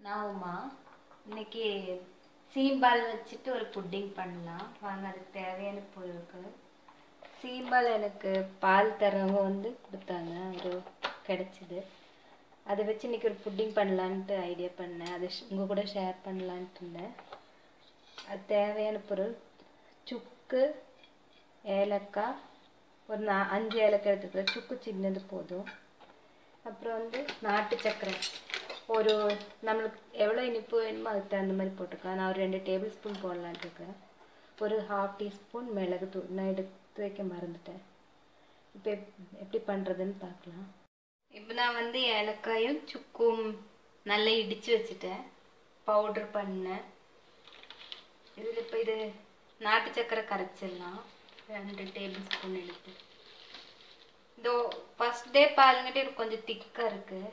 நான் உமா இன்னைக்கு சீம்பால் வச்சுட்டு ஒரு புட்டிங் பண்ணலாம் வாங்க அதுக்கு தேவையான பொருட்கள் சீம்பால் எனக்கு பால் தரவங்க வந்து கொடுத்தாங்க ஒரு கிடச்சிது அதை வச்சு இன்னைக்கு ஒரு புட்டிங் பண்ணலான்ட்டு ஐடியா பண்ணேன் அதை உங்கள் கூட ஷேர் பண்ணலான்ட்டு இருந்தேன் அது தேவையான பொருள் சுக்கு ஏலக்காய் ஒரு நா அஞ்சு ஏலக்காய் எடுத்துக்கிறேன் சுக்கு சின்னது போதும் அப்புறம் வந்து நாட்டு சர்க்கரை ஒரு நம்மளுக்கு எவ்வளோ இனிப்பு வேணுமோ அதுக்கு தகுந்த மாதிரி போட்டுக்கலாம் நான் ஒரு ரெண்டு டேபிள் ஸ்பூன் போடலான்ட்டு இருக்கேன் ஒரு ஹாஃப் டீஸ்பூன் மிளகு தூள் நான் எடுத்து வைக்க மறந்துட்டேன் இப்போ எப் எப்படி பண்ணுறதுன்னு பார்க்கலாம் இப்போ நான் வந்து ஏலக்காயும் சுக்கும் நல்லா இடித்து வச்சுட்டேன் பவுட்ரு பண்ணேன் இதில் இப்போ இது நாட்டு சர்க்கரை கரைச்சிடலாம் ரெண்டு டேபிள் ஸ்பூன் எடுத்து இதோ ஃபஸ்ட் டே பாருங்கட்டு இது கொஞ்சம் திக்காக இருக்குது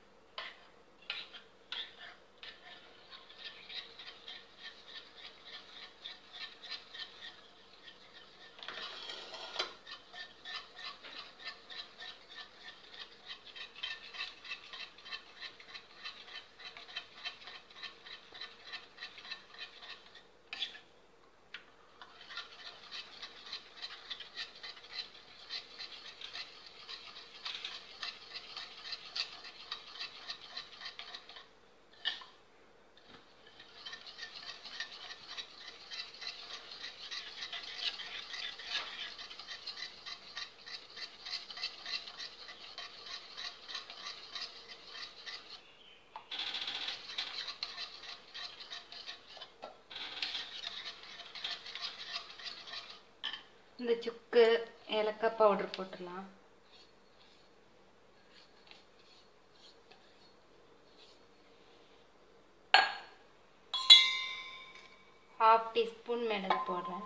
இந்த சுக்கு ஏலக்காய் பவுடர் போட்டுடலாம் ஹாஃப் டீஸ்பூன் மிளகு போடுறேன்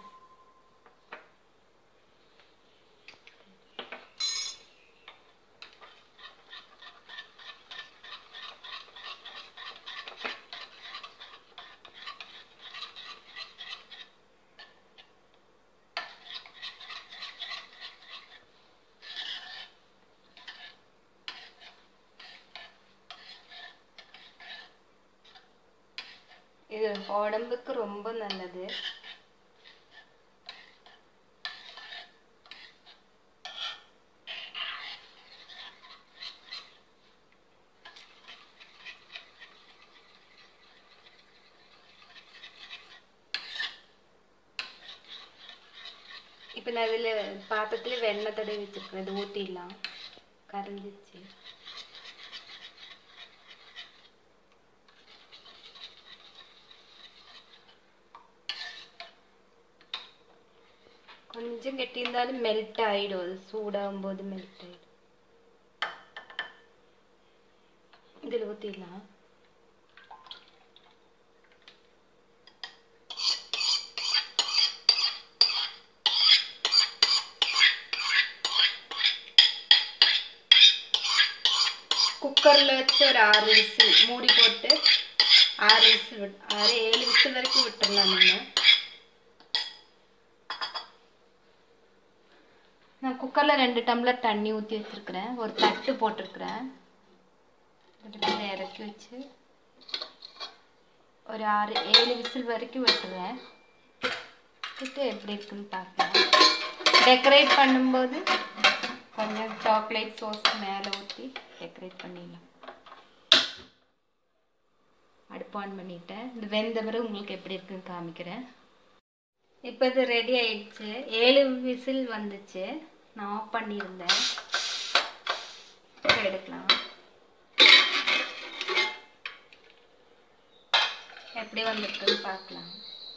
இது உடம்புக்கு ரொம்ப நல்லது இப்போ நான் இதில் பாத்திரத்தில் வெண்ணெய் தடவி வச்சுருக்கேன் இது ஊற்றிடலாம் கரைஞ்சிச்சு கொஞ்சம் கெட்டியிருந்தாலும் மெல்ட் ஆகிடும் அது சூடாகும் போது மெல்ட் ஆகிடும் இதில் ஊற்றிடலாம் குக்கரில் வச்சு ஒரு ஆறு விசில் மூடி போட்டு ஆறு விசில் விட் ஆறு ஏழு விசில் வரைக்கும் விட்டுடலாம் நம்ம நான் குக்கரில் ரெண்டு டம்ளர் தண்ணி ஊற்றி வச்சுருக்கிறேன் ஒரு தட்டு போட்டிருக்கிறேன் இதில் இறக்கி வச்சு ஒரு ஆறு ஏழு விசில் வரைக்கும் விட்டுருவேன் விட்டு எப்படி இருக்குன்னு பார்க்கலாம் டெக்கரேட் பண்ணும்போது கொஞ்சம் சாக்லேட் சோஸ் மேலே ஊற்றி டெக்கரேட் பண்ணிடலாம் அடுப்பு ஆன் பண்ணிட்டேன் இது வெந்த பிறகு உங்களுக்கு எப்படி இருக்குன்னு காமிக்கிறேன் இப்போ இது ரெடி ஆயிடுச்சு ஏழு விசில் வந்துச்சு நான் ஆஃப் பண்ணியிருந்தேன் இப்போ எடுக்கலாம் எப்படி வந்திருக்குன்னு பார்க்கலாம்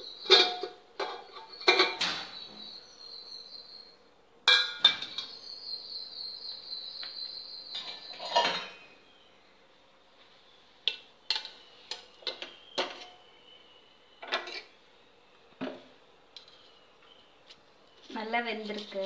நல்லா வெந்திருக்கு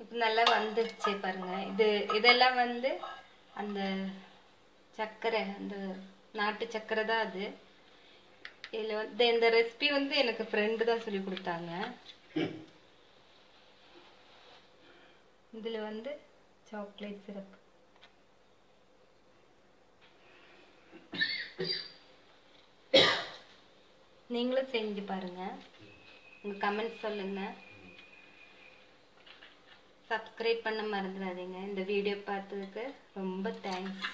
இப்போ நல்லா வந்துருச்சு பாருங்க இது இதெல்லாம் வந்து அந்த சர்க்கரை அந்த நாட்டு சர்க்கரை தான் அது இதில் வந்து இந்த ரெசிபி வந்து எனக்கு ஃப்ரெண்டு தான் சொல்லி கொடுத்தாங்க இதில் வந்து சாக்லேட் சிரப் நீங்களும் செஞ்சு பாருங்க உங்க கமெண்ட் சொல்லுங்க சப்ஸ்கிரைப் பண்ண மறந்துடாதீங்க இந்த வீடியோ பார்த்ததுக்கு ரொம்ப தேங்க்ஸ்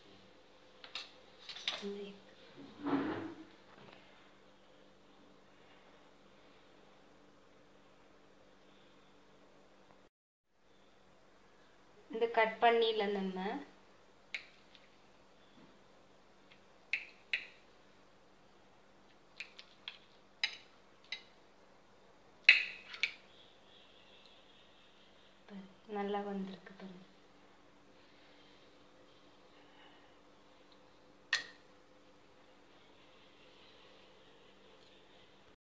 இந்த கட் பண்ணில நம்ம பாரு, நல்லா வந்திருக்கு பாருங்க